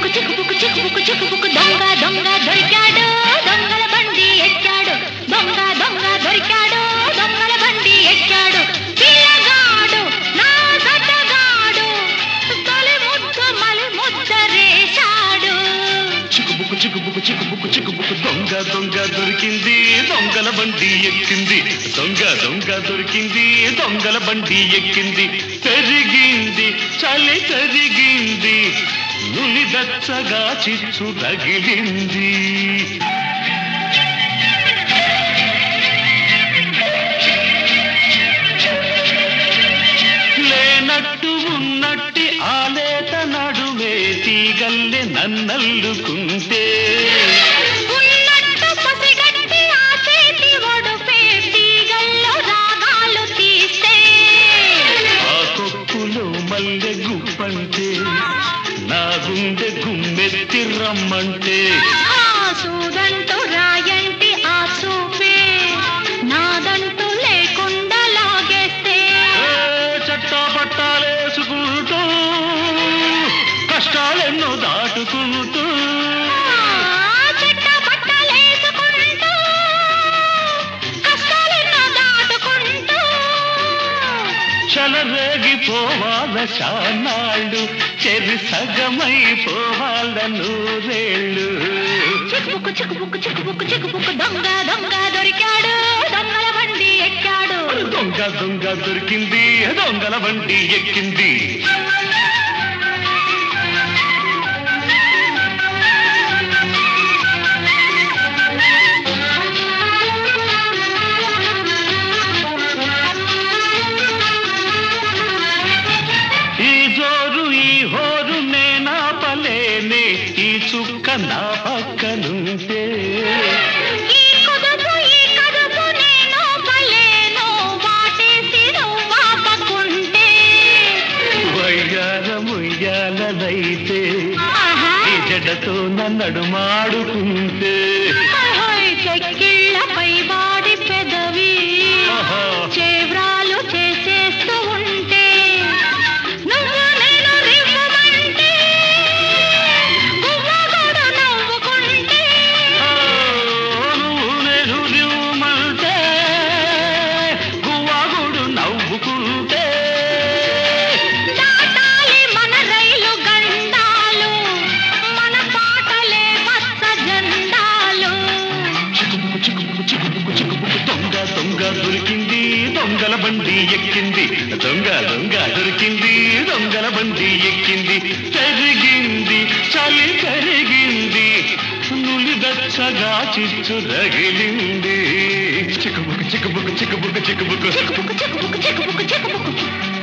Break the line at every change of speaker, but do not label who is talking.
చిక్కుబుక్కు చిక్కుబుక్కు చిక్కుబుక్కు చిక్కుబుక్కు దొంగ దొంగ దొరికాడు దొంగల బండి ఎక్కాడు దొంగ దొంగ దొరికాడు దొంగల బండి ఎక్కాడు పిల్లగాడు నా సతగాడు తొలి ముద్దు మలి ముద్దరేశాడు
చిక్కుబుక్కు చిక్కుబుక్కు చిక్కుబుక్కు చిక్కుబుక్కు దొంగ దొంగ దొరికింది దొంగల బండి ఎక్కింది దొంగ దొంగ దొరికింది దొంగల బండి ఎక్కింది పెరిగింది చలి పెరిగింది నులిదచ్చగా చిచ్చు తగిలింది లేనట్టు ఉన్నట్టి ఆలేత నడుమే తీగల్లె నన్నల్లుకుంటే
ఉన్నట్టు పసిగట్టి ఆ చేతి ఒడుపే తీగల్లో రాగాలు తీస్తే
ఆ కొప్పులో మల్లె గుప్పంటే నా గుండె గుమ్మెత్తి రమ్మంటే
ఆ సూదంటూ రాయంటి ఆ చూపే నాదంటూ లేకుండా లాగేస్తే
ఏ చట్టా పట్టాలేసుకుంటూ కష్టాలెన్నో దాటుకుంటూ
ఆ చెట్ట పట్టలేసుకుంటూ కష్టాలెన్నో దాటుకుంటూ
చలరేగిపోవాల చానాళ్ళు చెరి సగమైపోవాల నూరేళ్ళు
చిక్కుబుక్కు చిక్కుబుక్కు చిక్కుబుక్కు చిక్కుబుక్కు దొంగ దొంగ దొరికాడు దొంగల బండి ఎక్కాడు
దొంగ దొంగ దొరికింది దొంగల బండి ఎక్కింది ఈ జోరు ఈ హోరు నేనాపలేనే ఈ చుక్క నా పక్కనుంటే
ఈ కుదుపు ఈ కదుపు నేను పలేను వాటేసి నువ్వు వాపకుంటే
వయ్యాలముయ్యాలదైతే
ఆహా
ఈ జడతో నన్నడు మాడుకుంటే
హోయ్ చెక్కిళ్ళపై వాడి పెదవి
ఆహా.
చేవ్రాలు చేసేస్తూ ఉంటే నువ్వు నేను రివ్వమంటే గువ్వగూడు నవ్వుకుంటే
ఆ, నువ్వు నేను రివ్వుమంటే గువ్వాగుడు నవ్వుకుంటే
దాటాలి మన రైలు గండాలు మన పాటలే మత్స జెండాలు
చిక్కుబుక్కు చిక్కుబుక్కు చిక్కుబుక్కు చిక్కుబుక్కు దొంగ దొంగ దొరికింది దొంగల బండి ఎక్కింది దొంగ దొంగ దొరికింది దొంగల బండి ఎక్కింది పెరిగింది చలి పెరిగింది నులిదచ్చగా చిచ్చు రగిలింది చిక్కుబుక్కు చిక్కుబుక్కు చిక్కుబుక్కు చిక్కుబుక్కు
చిక్కుబుక్కు చిక్కుబుక్కు చిక్కుబుక్కు చిక్కుబుక్కు